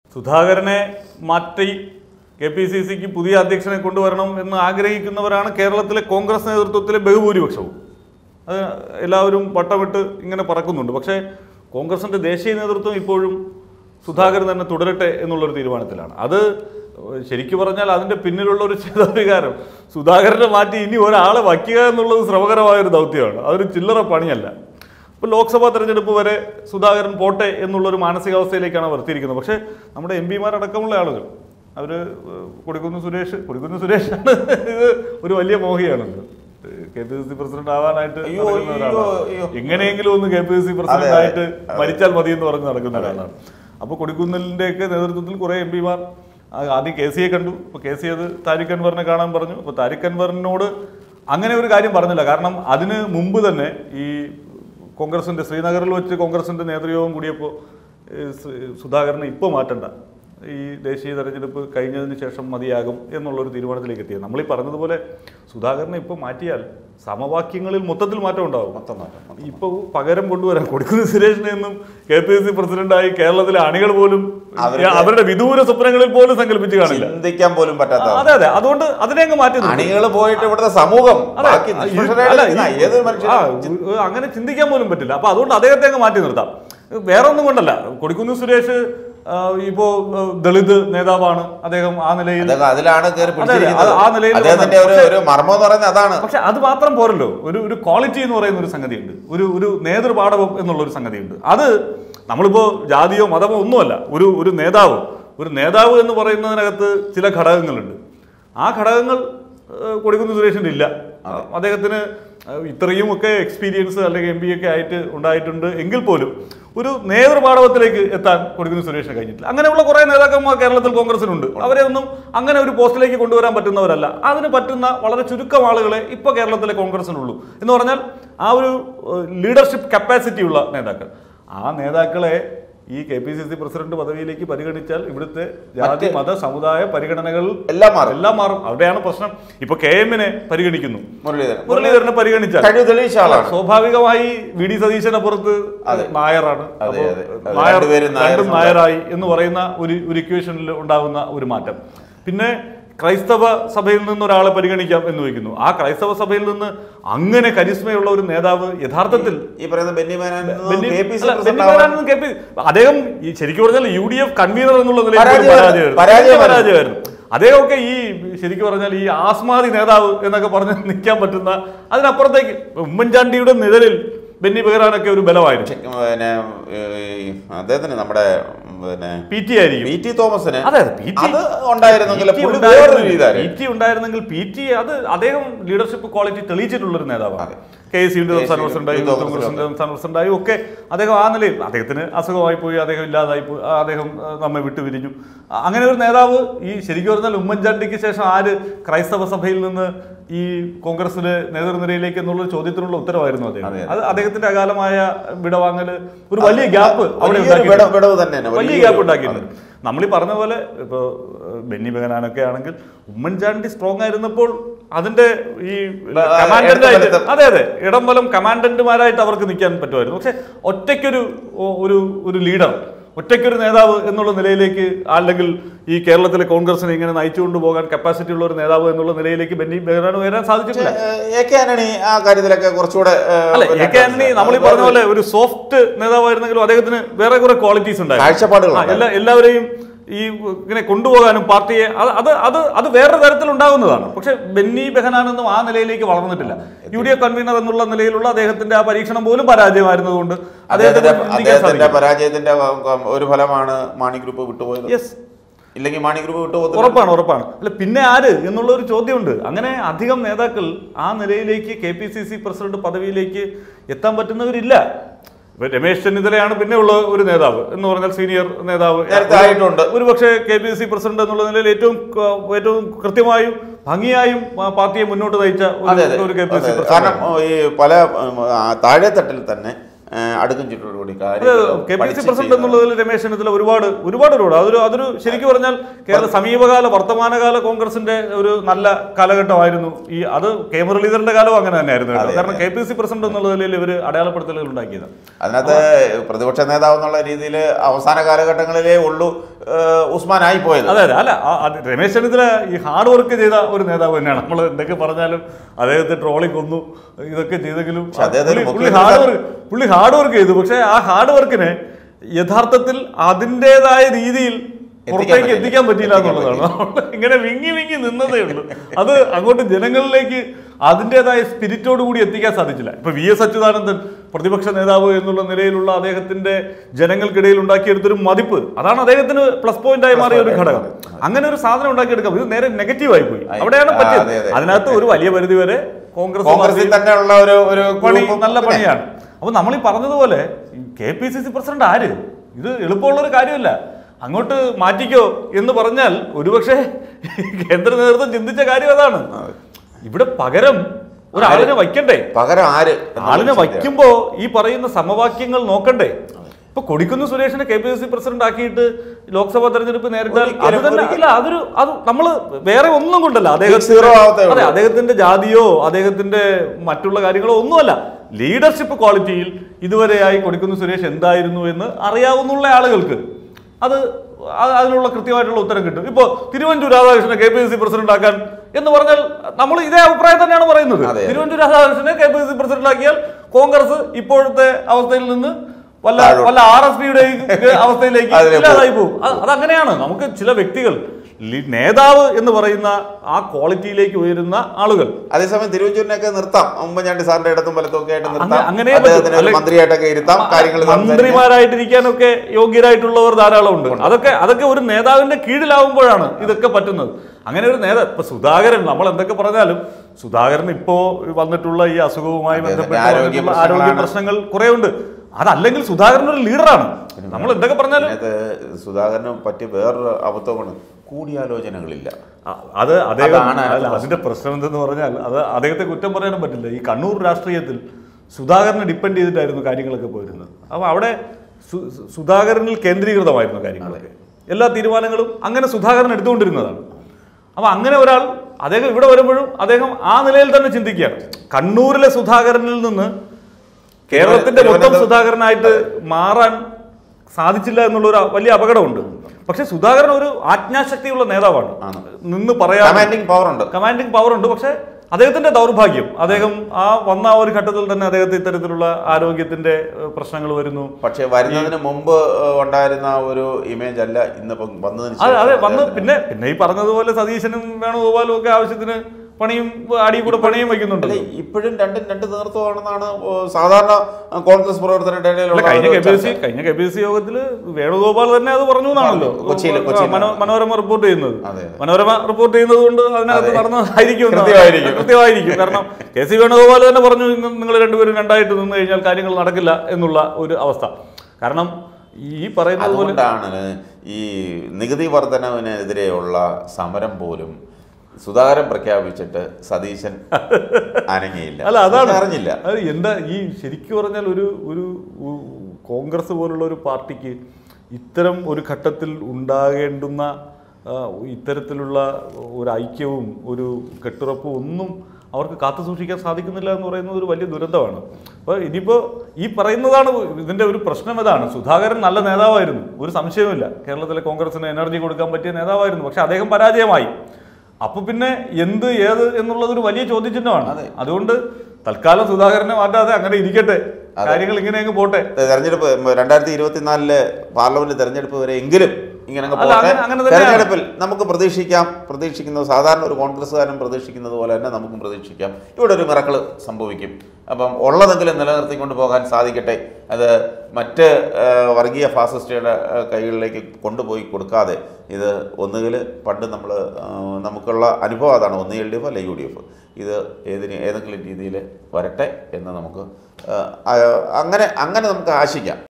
സുധാകരനെ മാറ്റി K P C സിക്ക് പുതിയ അധ്യക്ഷനെ കൊണ്ടുവരണം എന്ന് ആഗ്രഹിക്കുന്നവരാണ് കേരളത്തിലെ കോൺഗ്രസ് നേതൃത്വത്തിലെ ബഹുഭൂരിപക്ഷവും അത് എല്ലാവരും വട്ടമിട്ട് ഇങ്ങനെ പറക്കുന്നുണ്ട് പക്ഷേ കോൺഗ്രസിൻ്റെ ദേശീയ നേതൃത്വം ഇപ്പോഴും സുധാകരൻ തന്നെ തുടരട്ടെ എന്നുള്ളൊരു തീരുമാനത്തിലാണ് അത് ശരിക്കു പറഞ്ഞാൽ അതിൻ്റെ പിന്നിലുള്ള ഒരു ചിന്താവികാരം സുധാകരനെ മാറ്റി ഇനി ഒരാളെ വയ്ക്കുക എന്നുള്ളത് ശ്രമകരമായ ഒരു ദൗത്യമാണ് അതൊരു ചില്ലറ പണിയല്ല ഇപ്പോൾ ലോക്സഭാ തെരഞ്ഞെടുപ്പ് വരെ സുധാകരൻ പോട്ടെ എന്നുള്ളൊരു മാനസികാവസ്ഥയിലേക്കാണ് അവർ എത്തിയിരിക്കുന്നത് പക്ഷേ നമ്മുടെ എം പിമാരടക്കമുള്ള ആളുകൾ അവർ കൊടിക്കുന്ന് സുരേഷ് കൊടിക്കുന്ന് സുരേഷാണ് ഇത് ഒരു വലിയ മോഹിയാണല്ലോ K P C C president ആവാനായിട്ട് അയ്യോ, നടക്കുന്ന അയ്യോ, ഒരാളാണ്. അയ്യോ. എങ്ങനെയെങ്കിലും ഒന്ന് K P C C president ആയിട്ട് മരിച്ചാൽ മതി എന്ന് പറഞ്ഞ് നടക്കുന്ന ഒരാളാണ് അപ്പോൾ കൊടിക്കുന്നിലിൻ്റെയൊക്കെ നേതൃത്വത്തിൽ കുറേ എം പിമാർ ആദ്യം കെ സിയെ കണ്ടു ഇപ്പോൾ കെ സി അത് താരിഖ് അൻവറിനെ കാണാൻ പറഞ്ഞു അപ്പോൾ താരിഖ് അൻവറിനോട് അങ്ങനെ ഒരു കാര്യം പറഞ്ഞില്ല കാരണം അതിന് മുമ്പ് തന്നെ ഈ കോൺഗ്രസിന്റെ ശ്രീനഗറിൽ വെച്ച് കോൺഗ്രസിന്റെ നേതൃയോഗം കൂടിയപ്പോൾ സുധാകരനെ ഇപ്പോൾ മാറ്റണ്ട ഈ ദേശീയ തെരഞ്ഞെടുപ്പ് കഴിഞ്ഞതിന് ശേഷം മതിയാകും എന്നുള്ളൊരു തീരുമാനത്തിലേക്ക് എത്തിയത് നമ്മൾ ഈ പറഞ്ഞതുപോലെ സുധാകരനെ ഇപ്പോൾ മാറ്റിയാൽ സമവാക്യങ്ങളിൽ മൊത്തത്തിൽ മാറ്റം ഉണ്ടാവും മൊത്തം മാറ്റം മൊത്തം. ഇപ്പോൾ പകരം കൊണ്ടുവരാൻ കൊടുക്കുന്ന സുരേഷിനെ എന്നും കെ പി സി സി പ്രസിഡന്റായി കേരളത്തിലെ അണികൾ പോലും അവരുടെ- അവരുടെ വിദൂര സ്വപ്നങ്ങളിൽ പോലും സങ്കല്പിച്ച് കാണില്ല ചിന്തിക്കാൻ പോലും പറ്റാത്ത അതെ അതെ അതുകൊണ്ട് അതിനെ അങ്ങ് മാറ്റി നിർത്തും. അണികൾ പോയിട്ട് ഇവിടുത്തെ സമൂഹം അതെ, ബാക്കി ഈ- നിഷ്പക്ഷരായിട്ട് അല്ല, നിൽക്കുന്ന ഈ- ഏത് ആ, മനുഷ്യനും ഉ- അങ്ങനെ ചിന്തിക്കാൻ പോലും പറ്റില്ല അപ്പൊ അതുകൊണ്ട് അദ്ദേഹത്തെ അങ്ങ് മാറ്റി നിർത്താം വേറെ ഒന്നും കൊണ്ടല്ല കൊടിക്കുന്ന് സുരേഷ് ആ, ഇപ്പോ ആ, ദളിത് നേതാവാണ് അദ്ദേഹം ആ നിലയിൽ അദ്ദേഹം അതിലാണ് കയറി അതെ, അതെ, പിടിച്ചിരിക്കുന്നത് ആ നിലയിൽ അദ്ദേഹത്തിന്റെ ഒരു പക്ഷേ- ഒരു മർമ്മം എന്ന് പറയുന്നത് അതാണ് പക്ഷെ അത് മാത്രം പോരല്ലോ ഒരു ഒരു ക്വാളിറ്റി എന്ന് പറയുന്ന ഒരു സംഗതിയുണ്ട് ഒരു ഒരു നേതൃപാഠവം എന്നുള്ള ഒരു സംഗതിയുണ്ട് അത് നമ്മളിപ്പോ ജാതിയോ മതമോ ഒന്നുമല്ല ഒരു ഒരു നേതാവ് ഒരു നേതാവ് എന്ന് പറയുന്നതിനകത്ത് ചില ഘടകങ്ങളുണ്ട് ആ ഘടകങ്ങൾ ഏഹ്, കൊടിക്കുന്ന് സുരേഷിന്റെ ഇല്ല അദ്ദേഹത്തിന് ഏഹ്, ഇത്രയും ഒക്കെ എക്സ്പീരിയൻസ് അല്ലെങ്കിൽ എം ബി ഒക്കെ ആയിട്ട് ഉണ്ടായിട്ടുണ്ട് എങ്കിൽ പോലും ഒരു നേതൃപാഠവത്തിലേക്ക് എത്താൻ കൊടിക്കുന്ന് സുരേഷിന് കഴിഞ്ഞിട്ടില്ല അങ്ങനെയുള്ള കുറേ നേതാക്കന്മാർ കേരളത്തിൽ കോൺഗ്രസിനുണ്ട് അവരെ ഒന്നും അങ്ങനെ ഒരു പോസ്റ്റിലേക്ക് കൊണ്ടുവരാൻ പറ്റുന്നവരല്ല അതിന് പറ്റുന്ന വളരെ ചുരുക്കം ആളുകളെ ഇപ്പോൾ കേരളത്തിലെ കോൺഗ്രസിനുള്ളൂ എന്ന് പറഞ്ഞാൽ ആ ഒരു ലീഡർഷിപ്പ് കപ്പാസിറ്റി ഉള്ള നേതാക്കൾ ആ നേതാക്കളെ ഈ K P C C president പദവിയിലേക്ക് പരിഗണിച്ചാൽ ഇവിടുത്തെ ജാതി മറ്റ് മത സമുദായ പരിഗണനകൾ എല്ലാം മാറും എല്ലാം മാറും അവിടെയാണ് പ്രശ്നം ഇപ്പൊ കെ എമ്മിനെ പരിഗണിക്കുന്നു മുരളീധരൻ മുരളീധരനെ പരിഗണിച്ചാൽ കഴിവ് തെളിയിച്ച ആളാണ് സ്വാഭാവികമായി വി ഡി സതീശനപ്പുറത്ത് അതെ. നായറാണ് അതെ, അപ്പോ അതെ. അതെ. നായർ രണ്ടുപേരും നായർ രണ്ടും സമുദായം. നായരായി എന്ന് പറയുന്ന ഒരു ഒരു ഇക്വേഷനിൽ ഉണ്ടാകുന്ന ഒരു മാറ്റം പിന്നെ ക്രൈസ്തവ സഭയിൽ നിന്ന് ഒരാളെ പരിഗണിക്കാം എന്ന് വയ്ക്കുന്നു ആ ക്രൈസ്തവ സഭയിൽ നിന്ന് അങ്ങനെ കരിസ്മയുള്ള ഒരു നേതാവ് യഥാർത്ഥത്തിൽ ഈ പറയുന്ന Benny Menon Benny- K P C അല്ല, പ്രസിഡന്റ് ബെന്നി ആവാൻ ബെഹനാനൊന്നും കെ പി- അദ്ദേഹം ഈ ശരിക്കും പറഞ്ഞാൽ യു ഡി എഫ് കൺവീനർ എന്നുള്ള നിലയിൽ ഒരു പരാജയമായിരുന്നു. പരാജയമായിരുന്നു പരാജയമായിരുന്നു. പരാജയമായിരുന്നു അദ്ദേഹമൊക്കെ ഈ ശരിക്കും പറഞ്ഞാൽ ഈ ആസ്മാതി നേതാവ് എന്നൊക്കെ പറഞ്ഞ് നിൽക്കാൻ പറ്റുന്ന അതിനപ്പുറത്തേക്ക് ഉമ്മൻചാണ്ടിയുടെ നിഴലിൽ ബെന്നി ബെഹ്റാനൊക്കെ ഒരു ബലമായിരുന്നു പിന്നെ ഈ അദ്ദേഹത്തിന് നമ്മുടെ പിന്നെ പി ടി ആയിരിക്കും പി ടി തോമസിന് അതെ അതെ പി ടി അത് ഉണ്ടായിരുന്നെങ്കിൽ പി ടി പുള്ളി ഉണ്ടായിരുന്നെങ്കിൽ- വേറൊരു രീതിയായിരുന്നു. പി ടി ഉണ്ടായിരുന്നെങ്കിൽ പി ടി അത് അദ്ദേഹം ലീഡർഷിപ്പ് ക്വാളിറ്റി തെളിയിച്ചിട്ടുള്ള ഒരു നേതാവാണ് അതെ. കെ എസ് യുവിന്റെ സംസ്ഥാന KSU പ്രസിഡന്റായി യൂത്ത് കോൺഗ്രസിന്റെ കോൺഗ്രസിന്റെ സംസ്ഥാന പ്രസിഡന്റായും ഒക്കെ അദ്ദേഹം ആ നിലയിൽ അദ്ദേഹത്തിന് അസുഖമായി പോയി അദ്ദേഹം ഇല്ലാതായി പോയി ആ, അദ്ദേഹം ആ, നമ്മെ വിട്ടുപിരിഞ്ഞു ആ, അങ്ങനെ ഒരു നേതാവ് ഈ ശരിക്കും പറഞ്ഞാൽ ഉമ്മൻചാണ്ടിക്ക് ശേഷം ആര് ക്രൈസ്തവ സഭയിൽ നിന്ന് ഈ കോൺഗ്രസിലെ നേതൃനിരയിലേക്ക് എന്നുള്ള ചോദ്യത്തിനുള്ള ഉത്തരവായിരുന്നു അദ്ദേഹം അതെ, അത് അദ്ദേഹത്തിന്റെ അകാലമായ വിടവാങ്ങല് ഒരു വലിയ ഗ്യാപ്പ് അവിടെ വലിയൊരു ഉണ്ടാക്കിയിട്ടുണ്ട്. വിടവ് വിടവ് തന്നെയാണ് വലിയ വലിയൊരു- ഗ്യാപ്പ് ഉണ്ടാക്കിയിട്ടുണ്ട് നമ്മൾ ഈ പറഞ്ഞ പോലെ ഇപ്പോൾ ബെന്നി ബെഹനാനൊക്കെ ആണെങ്കിൽ ഉമ്മൻചാണ്ടി സ്ട്രോങ് ആയിരുന്നപ്പോൾ അതിന്റെ ഈ ബ- കമാൻഡന്റ് ആയിട്ട് ഇടം വലത്ത് അതെ അതെ ഇടം വലം കമാൻഡന്റുമാരായിട്ട് അവർക്ക് നിൽക്കാൻ പറ്റുമായിരുന്നു പക്ഷെ ഒറ്റയ്ക്കൊരു ഒ- ഒരു ഒരു ലീഡർ ഒറ്റയ്ക്കൊരു നേതാവ് എന്നുള്ള നിലയിലേക്ക് അല്ലെങ്കിൽ ഈ കേരളത്തിലെ കോൺഗ്രസിനെ ഇങ്ങനെ നയിച്ചുകൊണ്ട് പോകാൻ കപ്പാസിറ്റി ഉള്ള ഒരു നേതാവ് എന്നുള്ള നിലയിലേക്ക് ബെന്നി ബെഹനാൻ ഉയരാൻ സാധിച്ചിട്ടില്ല എ കെ ആന്റണി ആ കാര്യത്തിലൊക്കെ കുറച്ചുകൂടെ ഏഹ്, അല്ല പിന്നെ എ കെ ആന്റണി നമ്മൾ ഈ പറഞ്ഞ പോലെ ഒരു സോഫ്റ്റ് നേതാവായിരുന്നെങ്കിലും അദ്ദേഹത്തിന് വേറെ കുറെ ക്വാളിറ്റീസ് ഉണ്ടായിരുന്നു കാഴ്ചപ്പാടുകൾ ആ, എല്ലാ എല്ലാവരെയും ഈ ഇങ്ങനെ കൊണ്ടുപോകാനും പാർട്ടിയെ അത് അത് അത് അത് വേറൊരു തരത്തിൽ ഉണ്ടാകുന്നതാണ് പക്ഷെ ബെന്നി ബെഹനാനൊന്നും ആ നിലയിലേക്ക് വളർന്നിട്ടില്ല യു ഡി എഫ് കൺവീനർ എന്നുള്ള നിലയിലുള്ള അദ്ദേഹത്തിന്റെ ആ പരീക്ഷണം പോലും പരാജയമായിരുന്നതുകൊണ്ട് അദ്ദേഹത്തെ അദ്ദേഹത്തിന്റെ ചിന്തിക്കാൻ അദ്ദേഹത്തിന്റെ സാധിക്കും പരാജയത്തിന്റെ ഒരു ഫലമാണ് മാണി ഗ്രൂപ്പ് വിട്ടുപോയത് യെസ് ഇല്ലെങ്കിൽ മാണി ഗ്രൂപ്പ് വിട്ടുപോകത്തില്ല ഉറപ്പാണ് ഉറപ്പാണ് അല്ല പിന്നെ ആര് എന്നുള്ള ഒരു ചോദ്യമുണ്ട് അങ്ങനെ അധികം നേതാക്കൾ ആ നിലയിലേക്ക് K P C C president പദവിയിലേക്ക് എത്താൻ പറ്റുന്നവരില്ല ഇപ്പൊ രമേശ് ചെന്നിത്തലയാണ് പിന്നെ ഉള്ള ഒരു നേതാവ് എന്ന് പറഞ്ഞാൽ സീനിയർ നേതാവ് നേരത്തെ ആയിട്ടുണ്ട്. ഒരു പക്ഷേ കെ പി സി പ്രസിഡന്റ് എന്നുള്ള നിലയിൽ ഏറ്റവും ക- ഏറ്റവും കൃത്യമായും ഭംഗിയായും ആ, പാർട്ടിയെ മുന്നോട്ട് നയിച്ച ഒരു- അതെ അതെ ഒരു കെ പി അതെ, സി അതെ. കാരണം ഓ, ഈ പല ഉം, ആ, താഴെത്തട്ടിൽ തന്നെ ഏഹ്, അടുക്കും ചിട്ടോടുകൂടി അത് കാര്യങ്ങൾ കെ പി സി പഠിച്ച് പ്രസിഡന്റ് ചെയ്യുന്നത്. എന്നുള്ളതിൽ രമേശ് ചെന്നിത്തല ഒരുപാട് ഒരുപാട് ഒരുപാട് അതൊരു അതൊരു ശരിക്കും പറഞ്ഞാൽ കേരള സമീപകാല വർത്തമാനകാല കോൺഗ്രസിന്റെ ഒരു നല്ല കാലഘട്ടമായിരുന്നു ഈ അത് കെ മുരളീധരന്റെ കാലവും അങ്ങനെ തന്നെയായിരുന്നു കേട്ടോ. കാരണം കെ പി സി പ്രസിഡന്റ് എന്നുള്ള നിലയിൽ ഇവർ അടയാളപ്പെടുത്തലുകൾ ഉണ്ടാക്കിയത് അതിനകത്ത് പ്രതിപക്ഷ നേതാവ് എന്നുള്ള രീതിയിൽ അവസാന കാലഘട്ടങ്ങളിലേ ഉള്ളൂ ഏഹ്, ഉസ്മാൻ ആയി പോയത് അതെ അതെ അല്ല ആ, അത് രമേശ് ചെന്നിത്തല ഈ ഹാർഡ് വർക്ക് ചെയ്ത ഒരു നേതാവ് തന്നെയാണ് നമ്മൾ എന്തൊക്കെ പറഞ്ഞാലും അദ്ദേഹത്തെ ട്രോളി കൊന്നു ഇതൊക്കെ ചെയ്തെങ്കിലും പക്ഷെ അദ്ദേഹത്തിന് പുള്ളി- പുള്ളി മുഖ്യമന്ത്രി ഹാർഡ് വർക്ക് പുള്ളി ഹാർഡ് വർക്ക് ചെയ്തു പക്ഷേ ആ ഹാർഡ് വർക്കിനെ യഥാർത്ഥത്തിൽ അതിൻ്റെതായ രീതിയിൽ പുറത്തേക്ക് പറ്റിയില്ല. എത്തിക്കാൻ പറ്റിയില്ല എത്തിക്കാൻ എന്നുള്ളതാണ് ഇങ്ങനെ വിങ്ങി വിങ്ങി നിന്നതേ ഉള്ളൂ അത് അങ്ങോട്ട് ജനങ്ങളിലേക്ക് അതിൻ്റെതായ സ്പിരിറ്റോട് കൂടി എത്തിക്കാൻ സാധിച്ചില്ല ഇപ്പൊ വി എസ് അച്യുതാനന്ദൻ പ്രതിപക്ഷ നേതാവ് എന്നുള്ള നിലയിലുള്ള അദ്ദേഹത്തിന്റെ ജനങ്ങൾക്കിടയിൽ ഉണ്ടാക്കിയെടുത്തൊരു മതിപ്പ് അതാണ് അദ്ദേഹത്തിന് പ്ലസ് പോയിന്റ് ആയി മാറിയ ഒരു ഘടകം അങ്ങനെ ഒരു സാധനം ഉണ്ടാക്കിയെടുക്കാം ഇത് നേരെ നെഗറ്റീവ് ആയി പോയി ആയി. അവിടെയാണ് ആ, പറ്റിയത് അതെ, അതെ. അതിനകത്ത് ഒരു വലിയ പരിധി വരെ കോൺഗ്രസ് കോൺഗ്രസിൽ പാർട്ടി തന്നെയുള്ള ഒരു ഒരു പണി ഗ്രൂപ്പും നല്ല പിന്നെ പണിയാണ് അപ്പൊ നമ്മൾ ഈ പറഞ്ഞതുപോലെ K P C C president ആര് ഇത് എളുപ്പമുള്ള ഒരു കാര്യമല്ല അങ്ങോട്ട് മാറ്റിക്കോ എന്ന് പറഞ്ഞാൽ ഒരുപക്ഷെ കേന്ദ്ര നേതൃത്വം ചിന്തിച്ച കാര്യം അതാണ് ഇവിടെ പകരം ഒരാളിനെ വയ്ക്കണ്ടേ പകരം ആര് എന്നുള്ള ആളിനെ ചിന്തയാണ്. വയ്ക്കുമ്പോ ഈ പറയുന്ന സമവാക്യങ്ങൾ നോക്കണ്ടേ ഇപ്പൊ കൊടിക്കുന്ന് സുരേഷിനെ K P C C president ആക്കിയിട്ട് ലോക്സഭാ തെരഞ്ഞെടുപ്പ് നേരിട്ടാൽ അത് ഒരിക്കലും, തന്നെ ഒരിക്കലും. അല്ല അതൊരു അത് നമ്മള് വേറെ ഒന്നും കൊണ്ടല്ല അദ്ദേഹം zero ആവത്തേ ഉള്ളൂ. അതെ അദ്ദേഹത്തിന്റെ ജാതിയോ അദ്ദേഹത്തിന്റെ മറ്റുള്ള കാര്യങ്ങളോ ഒന്നുമല്ല ലീഡർഷിപ്പ് ക്വാളിറ്റിയിൽ ഇതുവരെയായി കൊടിക്കുന്ന് സുരേഷ് എന്തായിരുന്നു എന്ന് അറിയാവുന്നുള്ള ആളുകൾക്ക് അത് അത് അതിനുള്ള കൃത്യമായിട്ടുള്ള ഉത്തരം കിട്ടും ഇപ്പോൾ തിരുവഞ്ചൂർ രാധാകൃഷ്ണനെ K P C C president ആക്കാൻ എന്ന് പറഞ്ഞാൽ നമ്മൾ ഇതേ അഭിപ്രായം തന്നെയാണ് പറയുന്നത് അതെ. തിരുവഞ്ചൂർ രാധാകൃഷ്ണനെ K P C C president ആക്കിയാൽ കോൺഗ്രസ് ഇപ്പോഴത്തെ അവസ്ഥയിൽ നിന്ന് വല്ല താഴോട്ട്. വല്ല ആർ എസ് പിയുടെ അവസ്ഥയിലേക്ക് അതിലേക്ക് ഇല്ലാതായി പോകും അത് അതങ്ങനെയാണ് നമുക്ക് ചില വ്യക്തികൾ ലി- നേതാവ് എന്ന് പറയുന്ന ആ ക്വാളിറ്റിയിലേക്ക് ഉയരുന്ന ആളുകൾ അതേസമയം തിരുവഞ്ചൂരിനെയൊക്കെ നിർത്താം ഉമ്മൻചാണ്ടി സാറിന്റെ ഇടത്തും വലത്തും ഒക്കെ ആയിട്ട് നിർത്താം അങ്ങ- അങ്ങനേ അദ്ദേഹത്തിന് പറ്റൂ. ഒരു അല്ലെ- മന്ത്രിയായിട്ടൊക്കെ ഇരുത്താം കാര്യങ്ങൾ സംസാരിക്കാം. മന്ത്രിമാരായിട്ടിരിക്കാനൊക്കെ യോഗ്യരായിട്ടുള്ളവർ ധാരാളം ഉണ്ട് അതൊക്കെ അതൊക്കെ ഒരു നേതാവിന്റെ കീഴിലാവുമ്പോഴാണ് ഇതൊക്കെ പറ്റുന്നത് അങ്ങനെ ഒരു നേതാ ഇപ്പൊ സുധാകരൻ നമ്മൾ എന്തൊക്കെ പറഞ്ഞാലും സുധാകരൻ ഇപ്പോ വന്നിട്ടുള്ള ഈ അസുഖവുമായി അതെ, അതെ. ബന്ധപ്പെട്ട ആരോഗ്യ വന്നിട്ടുള്ള ആരോഗ്യ പ്രശ്നങ്ങളാണ്. പ്രശ്നങ്ങൾ കുറെ ഉണ്ട് അതല്ലെങ്കിൽ സുധാകരൻ ഒരു ലീഡറാണ് നമ്മൾ എന്തൊക്കെ പറഞ്ഞാലും ഇതിനകത്ത് സുധാകരന് പറ്റിയ വേറൊരു അബദ്ധമാണ് കൂടിയാലോചനകളില്ല അ- അത് അദ്ദേഹം അതാണ് അല്ല, അതിന്റെ പ്രശ്നം എന്തെന്ന് പറഞ്ഞാൽ അത് അദ്ദേഹത്തെ കുറ്റം പറയാനും പറ്റില്ല ഈ കണ്ണൂർ രാഷ്ട്രീയത്തിൽ സുധാകരനെ ഡിപ്പെൻഡ് ചെയ്തിട്ടായിരുന്നു കാര്യങ്ങളൊക്കെ പോയിരുന്നത് അപ്പോൾ അവിടെ സു- സു- സുധാകരനിൽ കേന്ദ്രീകൃതമായിരുന്നു കാര്യങ്ങളൊക്കെ എല്ലാ തീരുമാനങ്ങളും അങ്ങനെ സുധാകരൻ എടുത്തുകൊണ്ടിരുന്നതാണ് അപ്പോൾ അങ്ങനെ ഒരാൾ അദ്ദേഹം ഇവിടെ വരുമ്പോഴും അദ്ദേഹം ആ നിലയിൽ തന്നെ ചിന്തിക്കുകയാണ് കണ്ണൂരിലെ സുധാകരനിൽ നിന്ന് കേരളത്തിന്റെ മൊത്തം തിരുവനന്തപുരം- സുധാകരനായിട്ട് മാറാൻ സാധിച്ചില്ല എന്നുള്ള ഒരു വലിയ അപകടമുണ്ട് പക്ഷെ സുധാകരൻ ഒരു ആജ്ഞാശക്തിയുള്ള നേതാവാണ് ആണ്. നിന്ന് പറയാൻ കമാൻഡിങ് പവർ ഉണ്ട് കമാൻഡിങ് പവർ ഉണ്ട് പക്ഷെ അദ്ദേഹത്തിന്റെ ദൗർഭാഗ്യം അദ്ദേഹം ആ വന്ന ആ ഒരു ഘട്ടത്തിൽ തന്നെ അദ്ദേഹത്തെ ഇത്തരത്തിലുള്ള ആരോഗ്യത്തിന്റെ ഏഹ്, പ്രശ്നങ്ങൾ വരുന്നു പക്ഷെ വരുന്നതിന് മുമ്പ് ഏഹ്, ഉണ്ടായിരുന്ന ഒരു ഇമേജ് അല്ല ഇന്നിപ്പം വന്നതിന് അതെ അതെ ശേഷം വന്ന് അദ്ദേഹത്തിന് പിന്നെ പിന്നെ ഈ പറഞ്ഞതുപോലെ സതീശനും വേണുഗോപാലും ഒക്കെ ആവശ്യത്തിന് പണിയും അടി കൂടെ പണിയും വയ്ക്കുന്നുണ്ട് അല്ല ഇപ്പോഴും രണ്ടും രണ്ട് നേതൃത്വമാണെന്നാണ് ഏഹ്, സാധാരണ കോൺഗ്രസ് പ്രവർത്തകരുടെ അല്ല ഇടയിലുള്ള കഴിഞ്ഞ ഒരു കെ പി എസ് സി ചർച്ച. കഴിഞ്ഞ കെ പി എസ് സി യോഗത്തിൽ വേണുഗോപാൽ തന്നെ അത് പറഞ്ഞു എന്നാണല്ലോ കൊച്ചിയില്- കൊച്ചിയില്. മനോ- മനോരമ റിപ്പോർട്ട് ചെയ്യുന്നത് അതെ, അതെ. മനോരമ റിപ്പോർട്ട് ചെയ്യുന്നത് കൊണ്ട് അതിനകത്ത് നടന്നതായിരിക്കും എന്നാണ്. കൃത്യമായിരിക്കും. കൃത്യമായിരിക്കും കാരണം കെ സി വേണുഗോപാൽ തന്നെ പറഞ്ഞു നിങ്ങൾ രണ്ടുപേരും രണ്ടായിട്ട് നിന്ന് കഴിഞ്ഞാൽ കാര്യങ്ങൾ നടക്കില്ല എന്നുള്ള ഒരു അവസ്ഥ കാരണം ഈ പറയുന്നത് പോലെ അതുകൊണ്ടാണ് ഈ നികുതി വർധനവിനെതിരെയുള്ള സമരം പോലും സുധാകരൻ പ്രഖ്യാപിച്ചിട്ട് സതീശൻ അനങ്ങിയില്ല അല്ല അതാണ് സതീശൻ അറിഞ്ഞില്ല അത് എന്താ ഈ ശരിക്കും പറഞ്ഞാൽ ഒരു ഒരു ഉ- കോൺഗ്രസ് പോലുള്ള ഒരു പാർട്ടിക്ക് ഇത്തരം ഒരു ഘട്ടത്തിൽ ഉണ്ടാകേണ്ടുന്ന ആ, ഇത്തരത്തിലുള്ള ഒരു ഐക്യവും ഒരു കെട്ടുറപ്പും ഒന്നും അവർക്ക് കാത്തു സൂക്ഷിക്കാൻ സാധിക്കുന്നില്ല എന്ന് പറയുന്നത് ഒരു വലിയ ദുരന്തമാണ് അപ്പോൾ ഇനിയിപ്പോൾ ഈ പറയുന്നതാണ് ഇതിൻ്റെ ഒരു പ്രശ്നം ഇതാണ് സുധാകരൻ നല്ല നേതാവായിരുന്നു ഒരു സംശയവുമില്ല കേരളത്തിലെ കോൺഗ്രസിന് എനർജി കൊടുക്കാൻ പറ്റിയ നേതാവായിരുന്നു പക്ഷെ അദ്ദേഹം പരാജയമായി അപ്പൊ പിന്നെ എന്ത് ഏത് എന്നുള്ളത് ഒരു വലിയ ചോദ്യചിഹ്നമാണ് അതെ. അതുകൊണ്ട് തൽക്കാലം സുധാകരനെ മാറ്റാതെ അങ്ങനെ ഇരിക്കട്ടെ കാര്യങ്ങൾ ഇങ്ങനെ അങ്ങ് പോട്ടെ തെരഞ്ഞെടുപ്പ് രണ്ടായിരത്തി ഇരുപത്തിനാലില് പാർലമെന്റ് തെരഞ്ഞെടുപ്പ് വരെ എങ്കിലും ഇങ്ങനെ അങ്ങ് അല്ല, പോട്ടെ അങ്ങനെ- അങ്ങനെ തന്നെയാണ്. തെരഞ്ഞെടുപ്പിൽ നമുക്ക് പ്രതീക്ഷിക്കാം പ്രതീക്ഷിക്കുന്നത് സാധാരണ ഒരു കോൺഗ്രസ്സുകാരൻ പ്രതീക്ഷിക്കുന്നത് പോലെ തന്നെ നമുക്കും പ്രതീക്ഷിക്കാം ഇവിടെ ഒരു മിറക്കള് സംഭവിക്കും അപ്പം ഉള്ളതെങ്കിലും നിലനിർത്തിക്കൊണ്ട് പോകാൻ സാധിക്കട്ടെ അത് മറ്റ് ആ, വർഗീയ ഫാസിസ്റ്റുകളുടെ ആ, കൈകളിലേക്ക് കൊണ്ടുപോയി കൊടുക്കാതെ ഇത് ഒന്നുകിൽ പണ്ട് നമ്മൾ നമുക്കുള്ള അനുഭവം അതാണ് ഒന്ന് എൽ ഡി എഫ് അല്ലെ യു ഡി എഫ് ഇത് ഏതിന് ഏതെങ്കിലും രീതിയിൽ വരട്ടെ എന്ന് നമുക്ക് ആ, ആ, അങ്ങനെ അങ്ങനെ നമുക്ക് ആശിക്കാം